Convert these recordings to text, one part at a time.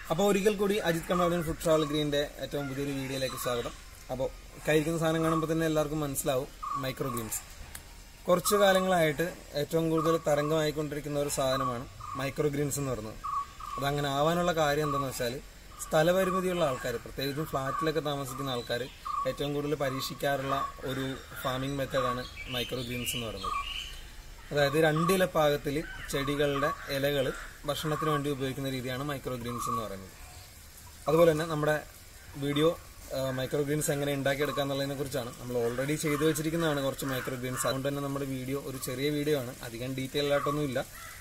അപ്പോൾ ഒരിക്കൽ കൂടി അജിത് കണ്ണാടൻ ഫുഡ് ട്രാവൽ ഗ്രീന്റെ ഏറ്റവും പുതിയൊരു വീഡിയോയിലേക്ക് സ്വാഗതം അപ്പോൾ കഴിക്കുന്ന സാധനം കാണുമ്പോൾ തന്നെ എല്ലാവർക്കും മനസ്സിലാവും മൈക്രോ ഗ്രീൻസ് കുറച്ചു കാലങ്ങളായിട്ട് ഏറ്റവും കൂടുതൽ തരംഗമായിക്കൊണ്ടിരിക്കുന്ന ഒരു സാധനമാണ് മൈക്രോ ഗ്രീൻസ് എന്ന് പറയുന്നത് അതങ്ങനെ ആവാനുള്ള കാര്യം എന്താണെന്ന് വെച്ചാൽ സ്ഥലപരിമിതിയുള്ള ആൾക്കാർ പ്രത്യേകിച്ചും ഫ്ലാറ്റിലൊക്കെ താമസിക്കുന്ന ആൾക്കാർ ഏറ്റവും കൂടുതൽ പരീക്ഷിക്കാറുള്ള ഒരു ഫാമിംഗ് മെത്തേഡാണ് മൈക്രോ ഗ്രീൻസ് എന്ന് പറയുന്നത് അതായത് രണ്ടില പാകത്തിൽ ചെടികളുടെ ഇലകൾ ഭക്ഷണത്തിന് വേണ്ടി ഉപയോഗിക്കുന്ന രീതിയാണ് മൈക്രോ ഗ്രീൻസ് എന്ന് പറയുന്നത് അതുപോലെ തന്നെ നമ്മുടെ വീഡിയോ മൈക്രോ ഗ്രീൻസ് എങ്ങനെ ഉണ്ടാക്കിയെടുക്കുക എന്നുള്ളതിനെ കുറിച്ചാണ് നമ്മൾ ഓൾറെഡി ചെയ്തു വെച്ചിരിക്കുന്നതാണ് കുറച്ച് മൈക്രോ ഗ്രീൻസ് അതുകൊണ്ട് തന്നെ നമ്മുടെ വീഡിയോ ഒരു ചെറിയ വീഡിയോ ആണ് അധികം ഡീറ്റെയിൽ ആയിട്ടൊന്നുമില്ല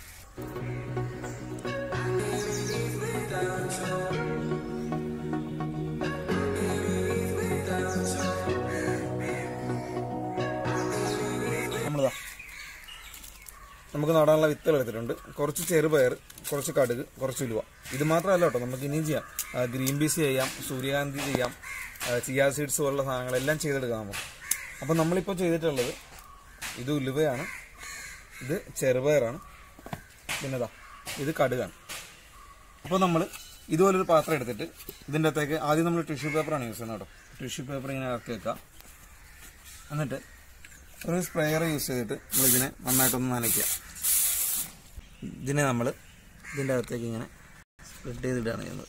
നമ്മളിതാ നമുക്ക് നടാനുള്ള വിത്തുകൾ എടുത്തിട്ടുണ്ട് കുറച്ച് ചെറുപയർ കുറച്ച് കടുക് കുറച്ച് ഉലുവ ഇത് മാത്രമല്ല കേട്ടോ നമുക്ക് ഇനിയും ചെയ്യാം ആ, ഗ്രീൻ പീസ് ചെയ്യാം സൂര്യകാന്തി ചെയ്യാം ആ, ചിയാ സീഡ്സ് പോലുള്ള സാധനങ്ങളെല്ലാം ചെയ്തെടുക്കാം നമുക്ക് അപ്പം നമ്മളിപ്പോൾ ചെയ്തിട്ടുള്ളത് ഇത് ഉലുവയാണ് ഇത് ചെറുപയറാണ് പിന്നെതാ ഇത് കടുകാണ് അപ്പോൾ നമ്മൾ ഇതുപോലൊരു പാത്രം എടുത്തിട്ട് ഇതിൻ്റെ അകത്തേക്ക് ആദ്യം നമ്മൾ ടിഷ്യൂ പേപ്പറാണ് യൂസ് ചെയ്യുന്നത് കേട്ടോ ടിഷ്യൂ പേപ്പർ ഇങ്ങനെ ഇറക്കി വെക്കുക എന്നിട്ട് ഒരു സ്പ്രേയർ യൂസ് ചെയ്തിട്ട് നമ്മളിതിനെ നന്നായിട്ടൊന്ന് നനയ്ക്കുക ഇതിനെ നമ്മൾ ഇതിൻ്റെ അകത്തേക്ക് ഇങ്ങനെ സ്പ്രെഡ് ചെയ്തിട്ടാണ് ചെയ്യുന്നത്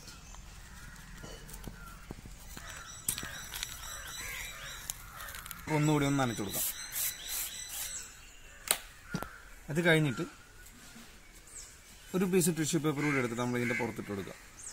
ഒന്നുകൂടി ഒന്ന് നനച്ചു കൊടുക്കാം അത് കഴിഞ്ഞിട്ട് ഒരു പീസ് ടിഷ്യൂ പേപ്പർ കൂടി എടുത്തിട്ട് നമ്മൾ ഇതിൻ്റെ പുറത്തിട്ട് കൊടുക്കുക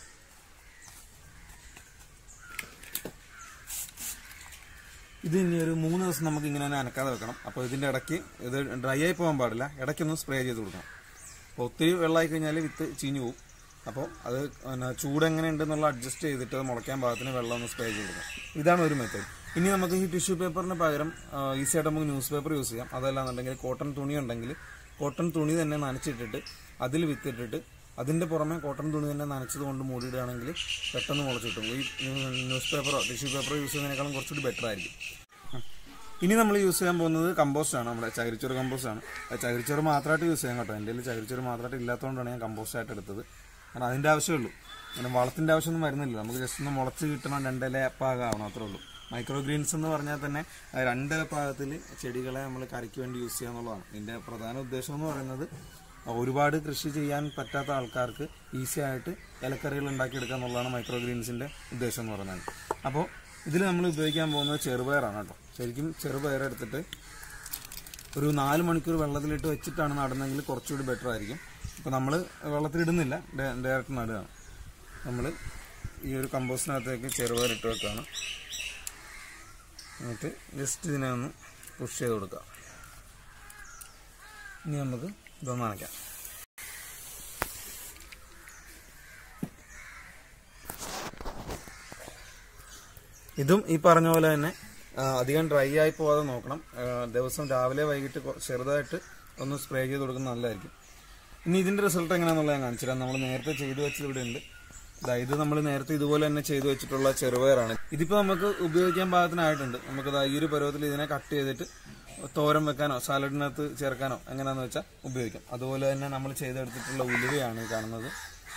ഇത് ഇനി ഒരു മൂന്ന് ദിവസം നമുക്ക് ഇങ്ങനെ തന്നെ അനക്കാതെ വെക്കണം അപ്പോൾ ഇതിൻ്റെ ഇടയ്ക്ക് ഇത് ഡ്രൈ ആയി പോകാൻ പാടില്ല ഇടയ്ക്കൊന്ന് സ്പ്രേ ചെയ്ത് കൊടുക്കണം അപ്പോൾ ഒത്തിരി വെള്ളമായി കഴിഞ്ഞാൽ വിത്ത് ചീഞ്ഞു പോകും അപ്പോൾ അത് പിന്നെ ചൂട് എങ്ങനെ ഉണ്ടെന്നുള്ള അഡ്ജസ്റ്റ് ചെയ്തിട്ട് അത് മുളയ്ക്കാൻ പാകത്തിന് വെള്ളം ഒന്ന് സ്പ്രേ ചെയ്ത് കൊടുക്കാം ഇതാണ് ഒരു മെത്തേഡ് ഇനി നമുക്ക് ഈ ടിഷ്യൂ പേപ്പറിന് പകരം ഈസി ആയിട്ട് നമുക്ക് ന്യൂസ് പേപ്പർ യൂസ് ചെയ്യാം അതല്ലാന്നുണ്ടെങ്കിൽ കോട്ടൺ തുണി ഉണ്ടെങ്കിൽ കോട്ടൺ തുണി തന്നെ നനച്ചിട്ടിട്ട് അതിൽ വിത്തിട്ടിട്ട് അതിന്റെ പുറമെ കോട്ടൺ തുണി തന്നെ നനച്ചത് കൊണ്ട് മൂടിയിടുകയാണെങ്കിൽ പെട്ടെന്ന് മുളച്ച് കിട്ടും ഈ ന്യൂസ് പേപ്പറോ ടിഷ്യൂ പേപ്പറോ യൂസ് ചെയ്യുന്നതിനേക്കാളും കുറച്ചുകൂടി ബെറ്റർ ആയിരിക്കും ഇനി നമ്മൾ യൂസ് ചെയ്യാൻ പോകുന്നത് കമ്പോസ്റ്റ് ആണ് നമ്മുടെ ചകിരിച്ചോറ് കമ്പോസ്റ്റ് ആണ് അത് ചകിരിച്ചോറ് മാത്രമായിട്ട് യൂസ് ചെയ്യാൻ കേട്ടോ എൻ്റെ കയ്യിൽ ചകിരിച്ചോറ് മാത്രമായിട്ട് ഇല്ലാത്തതുകൊണ്ടാണ് ഞാൻ കമ്പോസ്റ്റ് ആയിട്ട് എടുത്തത് കാരണം അതിൻ്റെ ആവശ്യമുള്ളൂ അങ്ങനെ വളത്തിൻ്റെ ആവശ്യമൊന്നും വരുന്നില്ല നമുക്ക് ജസ്റ്റ് ഒന്ന് മുളച്ച് കിട്ടണം രണ്ടില പാകമാവണം അത്രേ ഉള്ളൂ മൈക്രോ ഗ്രീൻസ് എന്ന് പറഞ്ഞാൽ തന്നെ ആ രണ്ടില പാകത്തിൽ ചെടികളെ നമ്മൾ കറിക്ക് വേണ്ടി യൂസ് ചെയ്യുക എന്നുള്ളതാണ് ഇതിൻ്റെ പ്രധാന ഉദ്ദേശം എന്ന് പറയുന്നത് ഒരുപാട് കൃഷി ചെയ്യാൻ പറ്റാത്ത ആൾക്കാർക്ക് ഈസി ആയിട്ട് ഇലക്കറികൾ ഉണ്ടാക്കിയെടുക്കുക എന്നുള്ളതാണ് മൈക്രോ ഗ്രീൻസിൻ്റെ ഉദ്ദേശം എന്ന് പറയുന്നത് അപ്പോൾ ഇതിൽ നമ്മൾ ഉപയോഗിക്കാൻ പോകുന്നത് ചെറുപയറാണ് കേട്ടോ ശരിക്കും ചെറുപയർ എടുത്തിട്ട് ഒരു നാല് മണിക്കൂർ വെള്ളത്തിലിട്ട് വെച്ചിട്ടാണ് നടുന്നതെങ്കിൽ കുറച്ചുകൂടി ബെറ്റർ ആയിരിക്കും അപ്പോൾ നമ്മൾ വെള്ളത്തിലിടുന്നില്ല ഡയറക്റ്റ് നടുകയാണ് നമ്മൾ ഈ ഒരു കമ്പോസ്റ്റിനകത്തേക്ക് ചെറുപയർ ഇട്ട് വെക്കുകയാണ് എന്നിട്ട് ജസ്റ്റ് ഇതിനെ ഒന്ന് പുഷ് ചെയ്ത് കൊടുക്കുക ഇനി നമുക്ക് ഇതൊന്ന് നനയ്ക്കാം ഇതും ഈ പറഞ്ഞ പോലെ തന്നെ ആ, അധികം ഡ്രൈ ആയി പോകാതെ നോക്കണം ആ, ദിവസം രാവിലെ വൈകിട്ട് കൊ- ചെറുതായിട്ട് ഒന്ന് സ്പ്രേ ചെയ്ത് കൊടുക്കുന്നത് നല്ലതായിരിക്കും ഇനി ഇതിന്റെ റിസൾട്ട് എങ്ങനെയാണെന്നുള്ളത് ഞാൻ കാണിച്ചു തരാം നമ്മൾ നേരത്തെ ചെയ്തു വെച്ചത് ഇവിടെ ഉണ്ട് ദാ ഇത് നമ്മൾ നേരത്തെ ഇതുപോലെ തന്നെ ചെയ്തു വെച്ചിട്ടുള്ള ചെറുപയറാണ് ഇതിപ്പോൾ നമുക്ക് ഉപയോഗിക്കാൻ പാകത്തിനായിട്ടുണ്ട് നമുക്ക് ദാ ഈ ഒരു പരുവത്തിൽ ഇതിനെ കട്ട് ചെയ്തിട്ട് തോരൻ വെക്കാനോ സാലഡിനകത്ത് ചേർക്കാനോ എങ്ങനെയാണെന്ന് വെച്ചാൽ ഉപയോഗിക്കാം അതുപോലെ തന്നെ നമ്മൾ ചെയ്തെടുത്തിട്ടുള്ള ഉലുവയാണ് ഈ കാണുന്നത്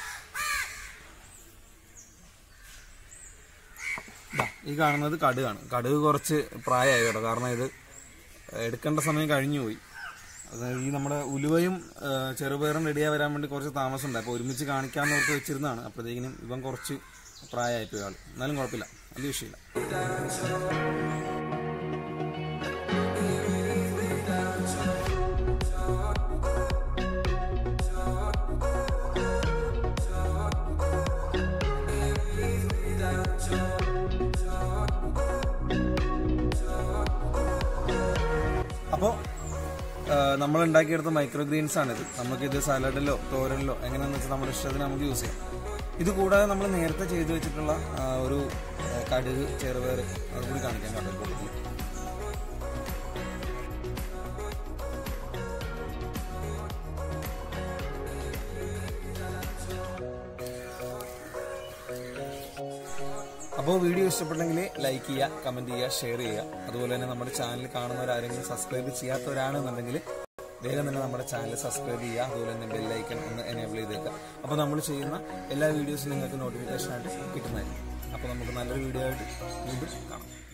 ദാ, ഈ കാണുന്നത് കടുകാണ് കടുക് കുറച്ച് പ്രായമായി കേട്ടോ കാരണം ഇത് എടുക്കേണ്ട സമയം കഴിഞ്ഞു പോയി അതായത് ഈ നമ്മുടെ ഉലുവയും ആ, ചെറുപയറും റെഡിയായി വരാൻ വേണ്ടി കുറച്ച് താമസമുണ്ട് അപ്പോൾ ഒരുമിച്ച് കാണിക്കാമെന്ന് ഓർത്ത് വെച്ചിരുന്നതാണ് അപ്പോഴത്തേക്കിനും ഇവൻ കുറച്ച് പ്രായമായിപ്പോയി ആൾ എന്നാലും കുഴപ്പമില്ല വലിയ വിഷയമില്ല അപ്പോൾ നമ്മൾ ഉണ്ടാക്കിയെടുത്ത മൈക്രോ ഗ്രീൻസ് ആണിത് നമുക്കിത് സാലഡിലോ തോരനിലോ എങ്ങനെയാണെന്ന് വെച്ചാൽ നമ്മുടെ ഇഷ്ടത്തിന് നമുക്ക് യൂസ് ചെയ്യാം ഇത് കൂടാതെ നമ്മൾ നേരത്തെ ചെയ്തു വെച്ചിട്ടുള്ള ആ, ഒരു ആ, കടുക് ചെറുപയർ അതുകൂടി കാണിക്കാം കടുക് കൂട്ടത്തിൽ അപ്പോൾ വീഡിയോ ഇഷ്ടപ്പെട്ടെങ്കിൽ ലൈക്ക് ചെയ്യുക കമന്റ് ചെയ്യുക ഷെയർ ചെയ്യുക അതുപോലെ തന്നെ നമ്മുടെ ചാനൽ കാണുന്നവരാരെങ്കിലും സബ്സ്ക്രൈബ് ചെയ്യാത്തവരാണെന്നുണ്ടെങ്കിൽ വേഗം തന്നെ നമ്മുടെ ചാനൽ സബ്സ്ക്രൈബ് ചെയ്യുക അതുപോലെ തന്നെ ബെല്ലൈക്കൺ ഒന്ന് എനേബിൾ ചെയ്തേക്കുക അപ്പോൾ നമ്മൾ ചെയ്യുന്ന എല്ലാ വീഡിയോസും നിങ്ങൾക്ക് നോട്ടിഫിക്കേഷൻ ആയിട്ട് കിട്ടുന്നതായിരിക്കും അപ്പോൾ നമുക്ക് നല്ലൊരു വീഡിയോ ആയിട്ട് വീണ്ടും കാണാം